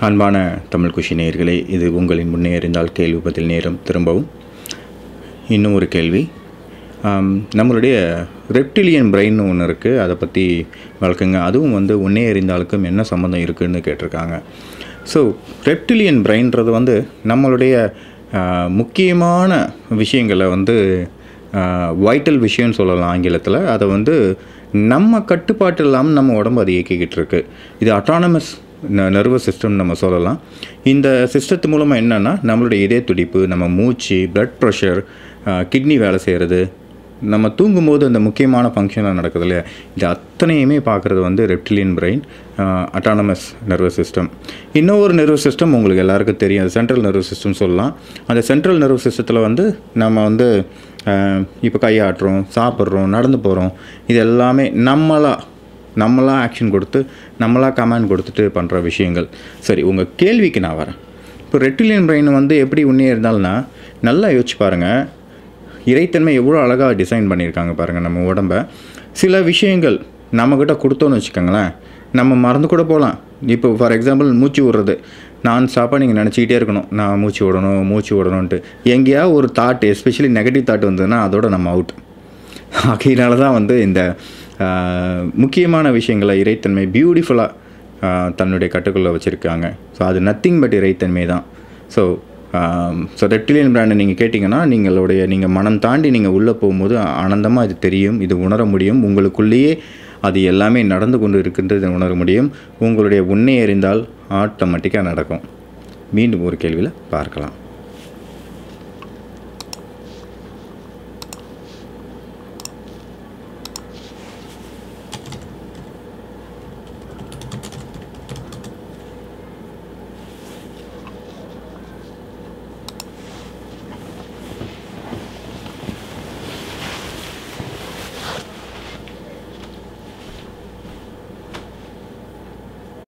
அன்பான தமிழ் குஷி நேயர்களே இது உங்களின் முன்னே அறிந்தால் கேள்வி பதில் நேரம் திரும்பவும் இன்னும் ஒரு கேள்வி ஆம், நம்மளுடைய ரெப்டிலியன் பிரெயின் ஒன்று இருக்குது அதை பற்றி வளர்க்குங்க அதுவும் வந்து உன்னே அறிந்தாலுக்கும் என்ன சம்மந்தம் இருக்குதுன்னு கேட்டிருக்காங்க ஸோ ரெப்டிலியன் பிரெயின்றது வந்து நம்மளுடைய ஆ, முக்கியமான விஷயங்களை வந்து வைட்டல் விஷயம்னு சொல்லலாம் ஆங்கிலத்தில் அதை வந்து நம்ம கட்டுப்பாட்டு இல்லாமல் நம்ம உடம்பு அதை இயக்கிக்கிட்டு இருக்கு இது அட்டானமஸ் நர்வஸ் சிஸ்டம் நம்ம சொல்லலாம் இந்த சிஸ்டத்து மூலமாக என்னென்னா நம்மளுடைய இதய துடிப்பு நம்ம மூச்சு பிளட் ப்ரெஷர் கிட்னி வேலை செய்கிறது நம்ம தூங்கும்போது அந்த முக்கியமான ஃபங்க்ஷனாக நடக்குது இல்லையா இது அத்தனையுமே பார்க்குறது வந்து reptilian brain autonomous nervous system இன்னொரு நர்வஸ் சிஸ்டம் உங்களுக்கு எல்லாருக்கும் தெரியும் அது சென்ட்ரல் நர்வஸ் சிஸ்டம் சொல்லலாம் அந்த சென்ட்ரல் நர்வஸ் சிஸ்டத்தில் வந்து நம்ம வந்து இப்போ கையாட்டுறோம் சாப்பிட்றோம் நடந்து போகிறோம் இது எல்லாமே நம்மளாக நம்மளாக ஆக்ஷன் கொடுத்து நம்மளாக கமாண்ட் கொடுத்துட்டு பண்ணுற விஷயங்கள் சரி உங்கள் கேள்விக்கு நான் வரேன் இப்போ ரெட்டிலியன் பிரெயின் வந்து எப்படி உன்னே இருந்தால்னா நல்லா யோசிச்சு பாருங்கள் இறைத்தன்மை எவ்வளோ அழகாக டிசைன் பண்ணியிருக்காங்க பாருங்கள் நம்ம உடம்ப சில விஷயங்கள் நம்மக்கிட்ட கொடுத்தோன்னு வச்சுக்கோங்களேன் நம்ம மறந்து கூட போகலாம் இப்போ ஃபார் எக்ஸாம்பிள் மூச்சு விடுறது நான் ஸ்டாப்பாக நீங்கள் நினச்சிக்கிட்டே இருக்கணும் நான் மூச்சு விடணும் மூச்சு விடணுன்ட்டு எங்கேயாவது ஒரு தாட் எஸ்பெஷலி நெகட்டிவ் தாட் வந்ததுன்னா அதோட நம்ம அவுட் ஆகையினால தான் வந்து இந்த ஆஹ், முக்கியமான விஷயங்களை இறைத்தன்மை பியூட்டிஃபுல்லாக தன்னுடைய கட்டுக்குள்ளே வச்சுருக்காங்க ஸோ அது நத்திங் பட் இறைத்தன்மை தான் ஸோ ஸோ ரெப்டிலியன் பிராண்டை நீங்கள் கேட்டிங்கன்னா நீங்களுடைய நீங்கள் மனம் தாண்டி நீங்கள் உள்ளே போகும்போது ஆனந்தமாக இது தெரியும் இது உணர முடியும் உங்களுக்குள்ளேயே அது எல்லாமே நடந்து கொண்டு இருக்கின்றது உணர முடியும் உங்களுடைய உன்னை அறிந்தால் ஆட்டோமேட்டிக்காக நடக்கும் மீண்டும் ஒரு கேள்வியில் பார்க்கலாம்